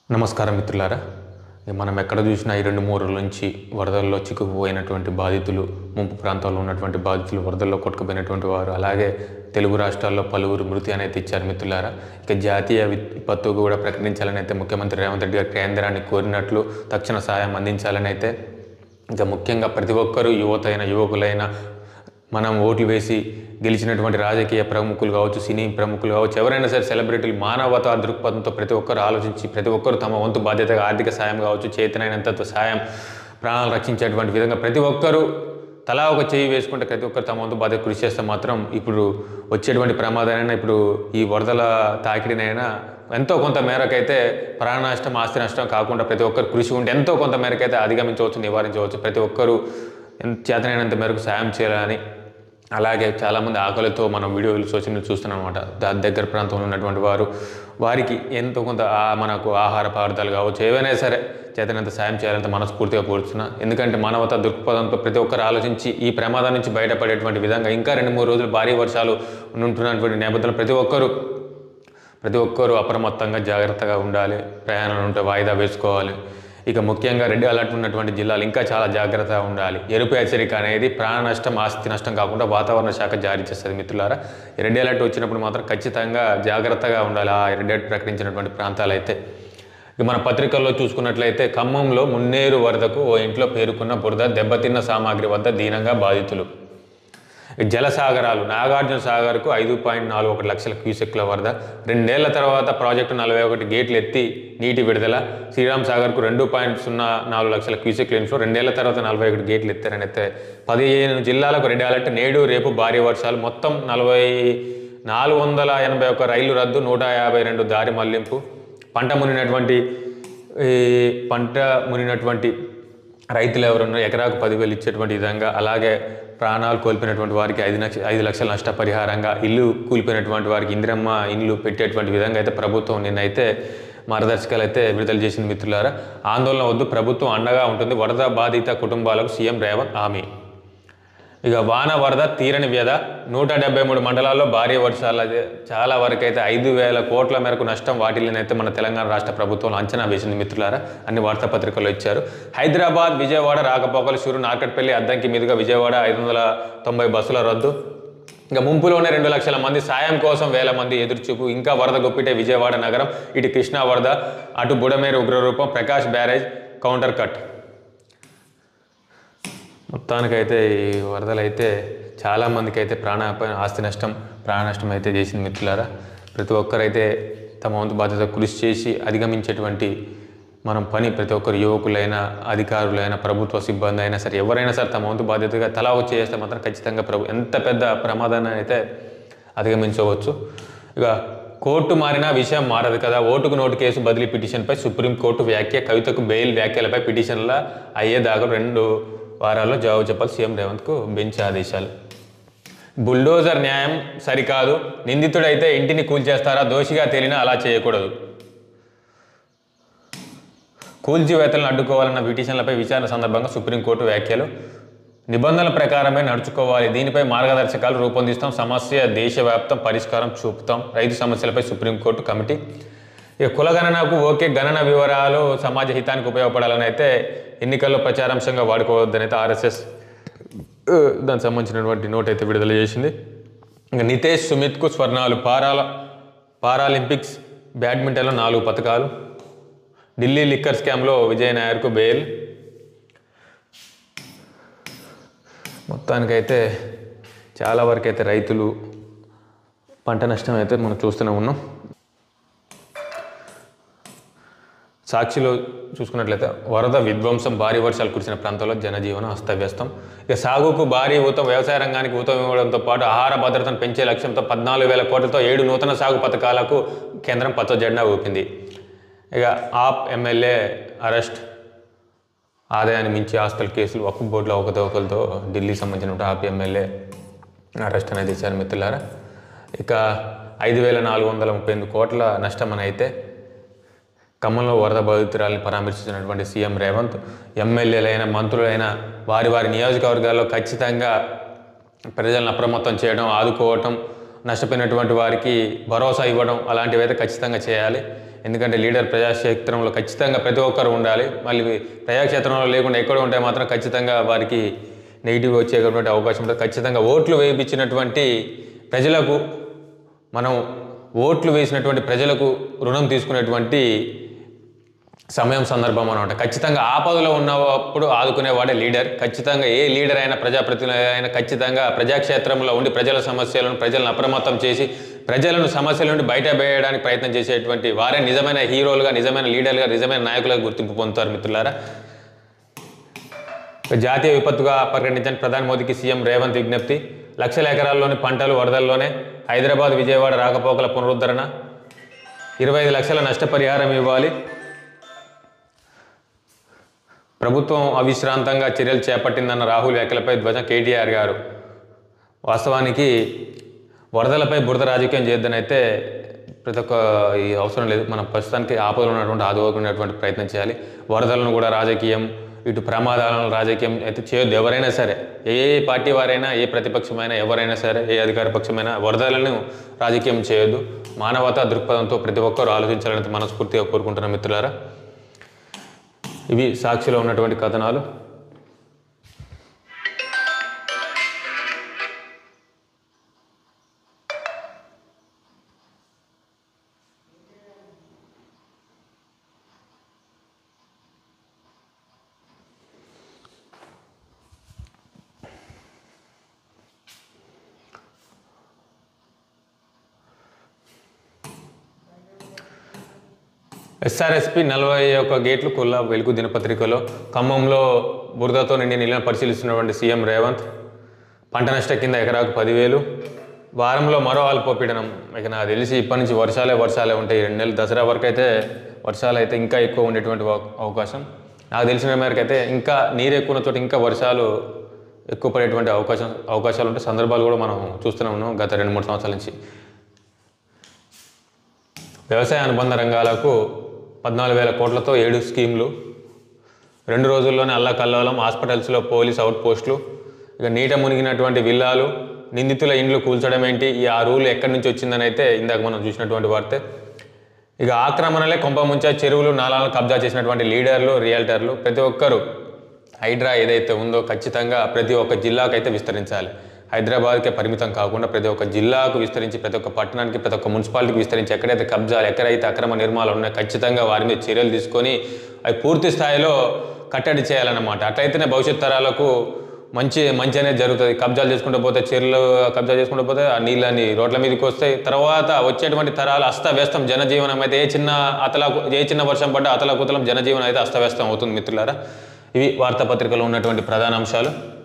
నమస్కారం మిత్రులారా ఇక మనం ఎక్కడ చూసినా ఈ రెండు మూడు రోజుల నుంచి వరదల్లో చిక్కుకుపోయినటువంటి బాధితులు ముంపు ప్రాంతాల్లో ఉన్నటువంటి బాధితులు వరదల్లో కొట్టుకుపోయినటువంటి వారు అలాగే తెలుగు రాష్ట్రాల్లో పలువురు మృతి అనేది ఇచ్చారు మిత్రులారా ఇక జాతీయ విపత్తు కూడా ప్రకటించాలని అయితే ముఖ్యమంత్రి రేవంత్ రెడ్డి గారు కేంద్రాన్ని కోరినట్లు తక్షణ సహాయం అందించాలని అయితే ఇంకా ముఖ్యంగా ప్రతి ఒక్కరూ యువతైన యువకులైన మనం ఓట్లు వేసి గెలిచినటువంటి రాజకీయ ప్రముఖులు కావచ్చు సినీ ప్రముఖులు కావచ్చు ఎవరైనా సరే సెలబ్రిటీలు మానవతా దృక్పథంతో ప్రతి ఒక్కరు ఆలోచించి ప్రతి ఒక్కరు తమ వంతు బాధ్యతగా ఆర్థిక సాయం కావచ్చు చేతనైనంత సాయం ప్రాణాలు రక్షించేటువంటి విధంగా ప్రతి ఒక్కరూ తలా ఒక చేయి వేసుకుంటే ప్రతి ఒక్కరు తమ వంతు బాధ్యత కృషి చేస్తే మాత్రం ఇప్పుడు వచ్చేటువంటి ప్రమాదాలైనా ఇప్పుడు ఈ వరదల తాకిడినైనా ఎంతో కొంత మేరకైతే ప్రాణ నష్టం ఆస్తి నష్టం కాకుండా ప్రతి ఒక్కరు కృషి ఉంటే ఎంతో కొంత మేరకైతే అధిగమించవచ్చు నివారించవచ్చు ప్రతి ఒక్కరూ ఎంత చేతనైనంత మేరకు సాయం చేయాలని అలాగే చాలామంది ఆకలితో మనం వీడియోలు సోషల్ మీడియా చూస్తున్నాం అనమాట దాని దగ్గర ప్రాంతంలో ఉన్నటువంటి వారు వారికి ఎంతో కొంత ఆ- మనకు ఆహార పదార్థాలు కావచ్చు ఏవైనా సరే చేతనంత సాయం చేయాలంటే మనస్ఫూర్తిగా కోరుతున్నా ఎందుకంటే మానవతా దృక్పథంతో ప్రతి ఒక్కరు ఆలోచించి ఈ ప్రమాదం నుంచి బయటపడేటువంటి విధంగా ఇంకా రెండు మూడు రోజులు భారీ వర్షాలు ఉంటున్నటువంటి నేపథ్యంలో ప్రతి ఒక్కరూ ప్రతి ఒక్కరూ అప్రమత్తంగా జాగ్రత్తగా ఉండాలి ప్రయాణాలు ఉంటే వాయిదా వేసుకోవాలి ఇక ముఖ్యంగా రెడ్ అలర్ట్ ఉన్నటువంటి జిల్లాలు ఇంకా చాలా జాగ్రత్తగా ఉండాలి ఎరుపు హెచ్చరిక అనేది ప్రాణ నష్టం ఆస్తి నష్టం కాకుండా వాతావరణ శాఖ జారీ చేస్తుంది మిత్రులారా ఈ రెడ్ అలర్ట్ వచ్చినప్పుడు మాత్రం ఖచ్చితంగా జాగ్రత్తగా ఉండాలి ఆ రెడ్ అలర్ట్ ప్రకటించినటువంటి ప్రాంతాలు అయితే ఇక మన పత్రికల్లో చూసుకున్నట్లయితే ఖమ్మంలో మున్నేరు వరదకు ఓ ఇంట్లో పేరుకున్న బురద దెబ్బతిన్న సామాగ్రి వద్ద దీనంగా బాధితులు జలసాగరాలు నాగార్జున సాగర్కు ఐదు పాయింట్ నాలుగు ఒకటి లక్షల క్యూసెక్ల వరద రెండేళ్ల తర్వాత ప్రాజెక్టు నలభై ఒకటి గేట్లు ఎత్తి నీటి విడుదల శ్రీరామ్ సాగర్కు రెండు పాయింట్ సున్నా నాలుగు లక్షల క్యూసెక్ల ఇన్ఫ్లో రెండేళ్ల తర్వాత నలభై ఒకటి గేట్లు ఎత్తారని అయితే పదిహేను జిల్లాలకు రెడ్ అలర్ట్ నేడు రేపు భారీ వర్షాలు మొత్తం నలభై నాలుగు వందల ఎనభై ఒక్క రైలు రద్దు నూట యాభై రెండు దారి మళ్లింపు పంట మునినటువంటి ఈ పంట మునినటువంటి రైతులు ఎవరున్నా ఎకరాకు పదివేలు ఇచ్చేటువంటి విధంగా అలాగే ప్రాణాలు కోల్పోయినటువంటి వారికి ఐదు లక్ష ఐదు లక్షల నష్టపరిహారంగా ఇల్లు కూలిపోయినటువంటి వారికి ఇందిరమ్మ ఇల్లు పెట్టేటువంటి విధంగా అయితే ప్రభుత్వం నిన్నైతే మార్గదర్శకాలు అయితే విడుదల చేసింది మిత్రులారా ఆందోళన వద్దు ప్రభుత్వం అండగా ఉంటుంది వరద బాధిత కుటుంబాలకు సీఎం రేవంత్ హామీ ఇక వాన వరద తీరని వ్యధ నూట డెబ్బై మూడు మండలాల్లో భారీ వర్షాలు అయితే చాలా వరకు అయితే ఐదు వేల కోట్ల మేరకు నష్టం వాటిల్లోనైతే మన తెలంగాణ రాష్ట్ర ప్రభుత్వం అంచనా వేసింది మిత్రులారా అన్ని వార్తాపత్రికల్లో ఇచ్చారు హైదరాబాద్ విజయవాడ రాకపోకలు షూరు నార్కట్పల్లి అద్దంకి మీదుగా విజయవాడ ఐదు వందల తొంభై బస్సుల రద్దు ఇంకా ముంపులోనే రెండు లక్షల మంది సాయం కోసం వేల మంది ఎదురుచూపు ఇంకా వరద గొప్పిటే విజయవాడ నగరం ఇటు కృష్ణా వరద అటు బుడమేరు ఉగ్రరూపం ప్రకాష్ బ్యారేజ్ కౌంటర్ కట్ మొత్తానికైతే ఈ వరదలు అయితే చాలామందికి అయితే ప్రాణ ఆస్తి నష్టం ప్రాణ నష్టం అయితే చేసింది మిత్రులారా ప్రతి ఒక్కరైతే తమ వంతు బాధ్యత కృషి చేసి అధిగమించేటువంటి మనం పని ప్రతి ఒక్కరు యువకులైనా అధికారులైనా ప్రభుత్వ సిబ్బంది అయినా సరే ఎవరైనా సరే తమ వంతు బాధ్యతగా తలా వచ్చి చేస్తే మాత్రం ఖచ్చితంగా ప్రభు ఎంత పెద్ద ప్రమాదాన్ని అయితే అధిగమించవచ్చు ఇక కోర్టు మారినా విషయం మారదు కదా ఓటుకు నోటు కేసు బదిలీ పిటిషన్పై సుప్రీంకోర్టు వ్యాఖ్య కవితకు బెయిల్ వ్యాఖ్యలపై పిటిషన్ల అయ్యేదాకా రెండు వారాల్లో జవాబు చెప్పాలి సీఎం రేవంత్కు బెంచ్ ఆదేశాలు బుల్డోజర్ న్యాయం సరికాదు నిందితుడైతే ఇంటిని కూల్చేస్తారా దోషిగా తేలినా అలా చేయకూడదు కూల్చివేతలను అడ్డుకోవాలన్న పిటిషన్లపై విచారణ సందర్భంగా సుప్రీంకోర్టు వ్యాఖ్యలు నిబంధనల ప్రకారమే నడుచుకోవాలి దీనిపై మార్గదర్శకాలు రూపొందిస్తాం సమస్య దేశవ్యాప్తం పరిష్కారం చూపుతాం రైతు సమస్యలపై సుప్రీంకోర్టు కమిటీ ఇక కుల గణనకు ఓకే గణన వివరాలు సమాజ హితానికి ఉపయోగపడాలని అయితే ఎన్నికల్లో ప్రచారాంశంగా వాడుకోవద్దని అయితే ఆర్ఎస్ఎస్ ఆ, దానికి సంబంధించినటువంటి నోట్ అయితే విడుదల చేసింది ఇంకా నితేష్ సుమిత్కు స్వర్ణాలు పారాల పారాలింపిక్స్ బ్యాడ్మింటన్లో నాలుగు పథకాలు ఢిల్లీ లిక్కర్ స్కామ్లో విజయ్ నాయర్కు బెయిల్ మొత్తానికైతే చాలా వరకు అయితే రైతులు పంట నష్టం అయితే మనం చూస్తూనే ఉన్నాం సాక్షిలో చూసుకున్నట్లయితే వరద విధ్వంసం భారీ వర్షాలు కురిసిన ప్రాంతాల్లో జనజీవనం అస్తవ్యస్తం ఇక సాగుకు భారీ ఊతం వ్యవసాయ రంగానికి ఊతం ఇవ్వడంతో పాటు ఆహార భద్రతను పెంచే లక్ష్యంతో పద్నాలుగు వేల కోట్లతో ఏడు నూతన సాగు పథకాలకు కేంద్రం పచ్చ జెండా ఊపింది ఇక ఆప్ ఎమ్మెల్యే అరెస్ట్ ఆదాయాన్ని మించి ఆస్తుల కేసులు వక్ఫ్ బోర్డులో అవకతవకలతో ఢిల్లీకి సంబంధించిన ఆప్ ఎమ్మెల్యే అరెస్ట్ అనేది ఇచ్చారు మిత్రులారా ఇక ఐదు వేల నాలుగు వందల ముప్పై ఎనిమిది కోట్ల నష్టం అని అయితే ఖమ్మంలో వరద బాధితురాలను పరామర్శించినటువంటి సీఎం రేవంత్ ఎమ్మెల్యేలైన మంత్రులైన వారి వారి నియోజకవర్గాల్లో ఖచ్చితంగా ప్రజలను అప్రమత్తం చేయడం ఆదుకోవటం నష్టపోయినటువంటి వారికి భరోసా ఇవ్వడం అలాంటివి అయితే ఖచ్చితంగా చేయాలి ఎందుకంటే లీడర్ ప్రజాక్షేత్రంలో ఖచ్చితంగా ప్రతి ఒక్కరు ఉండాలి మళ్ళీ ప్రజాక్షేత్రంలో లేకుండా ఎక్కడ ఉంటే మాత్రం ఖచ్చితంగా వారికి నెగిటివ్ వచ్చేటువంటి అవకాశం ఉంటుంది ఖచ్చితంగా ఓట్లు వేయించినటువంటి ప్రజలకు మనం ఓట్లు వేసినటువంటి ప్రజలకు రుణం తీసుకునేటువంటి సమయం సందర్భం అనమాట ఖచ్చితంగా ఆపదలో ఉన్నప్పుడు ఆదుకునేవాడే లీడర్ ఖచ్చితంగా ఏ లీడర్ అయినా ప్రజాప్రతినిధి అయినా ఖచ్చితంగా ప్రజాక్షేత్రంలో ఉండి ప్రజల సమస్యలను ప్రజలను అప్రమత్తం చేసి ప్రజలను సమస్యల నుండి బయట వేయడానికి ప్రయత్నం చేసేటువంటి వారే నిజమైన హీరోలుగా నిజమైన లీడర్లుగా నిజమైన నాయకులుగా గుర్తింపు పొందుతారు మిత్రులారా ఇక జాతీయ విపత్తుగా ప్రకటించిన ప్రధాని మోదీకి సీఎం రేవంత్ విజ్ఞప్తి లక్షల ఎకరాల్లోని పంటలు వరదల్లోనే హైదరాబాద్ విజయవాడ రాకపోకల పునరుద్ధరణ ఇరవై ఐదు లక్షల నష్టపరిహారం ఇవ్వాలి ప్రభుత్వం అవిశ్రాంతంగా చర్యలు చేపట్టిందన్న రాహుల్ వ్యాఖ్యలపై ధ్వజం కేటీఆర్ గారు వాస్తవానికి వరదలపై బురద రాజకీయం చేయొద్దని అయితే ప్రతి ఒక్క ఈ అవసరం లేదు మనం ప్రస్తుతానికి ఆపదలు ఉన్నటువంటి ఆదుకునేటువంటి ప్రయత్నం చేయాలి వరదలను కూడా రాజకీయం ఇటు ప్రమాదాలను రాజకీయం అయితే చేయొద్దు ఎవరైనా సరే ఏ పార్టీ వారైనా ఏ ప్రతిపక్షమైనా ఎవరైనా సరే ఏ అధికార పక్షమైనా వరదలను రాజకీయం చేయొద్దు మానవతా దృక్పథంతో ప్రతి ఒక్కరూ ఆలోచించాలని మనస్ఫూర్తిగా కోరుకుంటున్నాం మిత్రులారా ఇవి సాక్షిలో ఉన్నటువంటి కథనాలు ఎస్ఆర్ఎస్పి నలభై ఒక్క గేట్లు కుల్లా వెలుగు దినపత్రికలో ఖమ్మంలో బురదతో నిండి నీళ్ళను పరిశీలిస్తున్నటువంటి సీఎం రేవంత్ పంట నష్ట కింద ఎకరాకు పదివేలు వారంలో మరో అల్పపీడనం ఇక నాకు తెలిసి ఇప్పటి నుంచి వర్షాలే వర్షాలే ఉంటాయి రెండు నెలలు దసరా వరకు అయితే వర్షాలు అయితే ఇంకా ఎక్కువ ఉండేటువంటి అవ- అవకాశం నాకు తెలిసిన మేరకు అయితే ఇంకా నీరు ఎక్కువ ఉన్న చోట ఇంకా వర్షాలు ఎక్కువ పడేటువంటి అవకాశం అవకాశాలు ఉంటే సందర్భాలు కూడా మనం చూస్తూనే ఉన్నాం గత రెండు మూడు సంవత్సరాల నుంచి వ్యవసాయ అనుబంధ రంగాలకు పద్నాలుగు వేల కోట్లతో ఏడు స్కీమ్లు రెండు రోజుల్లోనే అల్లకల్లోలం హాస్పిటల్స్లో పోలీస్ అవుట్ పోస్టులు ఇక నీట మునిగినటువంటి విల్లాలు నిందితుల ఇండ్లు కూల్చడం ఏంటి ఈ ఆ రూల్ ఎక్కడి నుంచి వచ్చిందని అయితే ఇందాక మనం చూసినటువంటి వార్తే ఇక ఆక్రమణలే కొంప ముంచా చెరువులు నాలాలను కబ్జా చేసినటువంటి లీడర్లు రియాల్టర్లు ప్రతి ఒక్కరు హైడ్రా ఏదైతే ఉందో ఖచ్చితంగా ప్రతి ఒక్క జిల్లాకు అయితే విస్తరించాలి హైదరాబాద్కే పరిమితం కాకుండా ప్రతి ఒక్క జిల్లాకు విస్తరించి ప్రతి ఒక్క పట్టణానికి ప్రతి ఒక్క మున్సిపాలిటీకి విస్తరించి ఎక్కడైతే కబ్జాలు ఎక్కడైతే అక్రమ నిర్మాణాలు ఉన్నాయో ఖచ్చితంగా వారి మీద చర్యలు తీసుకొని అవి పూర్తి స్థాయిలో కట్టడి చేయాలన్నమాట అట్లయితేనే భవిష్యత్ తరాలకు మంచి మంచి అనేది జరుగుతుంది కబ్జాలు చేసుకుంటూ పోతే చీరలు కబ్జా చేసుకుంటూ పోతే ఆ నీళ్ళని రోడ్ల మీదకి వస్తాయి తర్వాత వచ్చేటువంటి తరాలు అస్తవ్యస్తం జనజీవనం అయితే ఏ చిన్న అతలా ఏ చిన్న వర్షం పడ్డా అతలాకుతలం జనజీవనం అయితే అస్తవ్యస్తం అవుతుంది మిత్రులారా ఇవి వార్తాపత్రికలో ఉన్నటువంటి ప్రధాన అంశాలు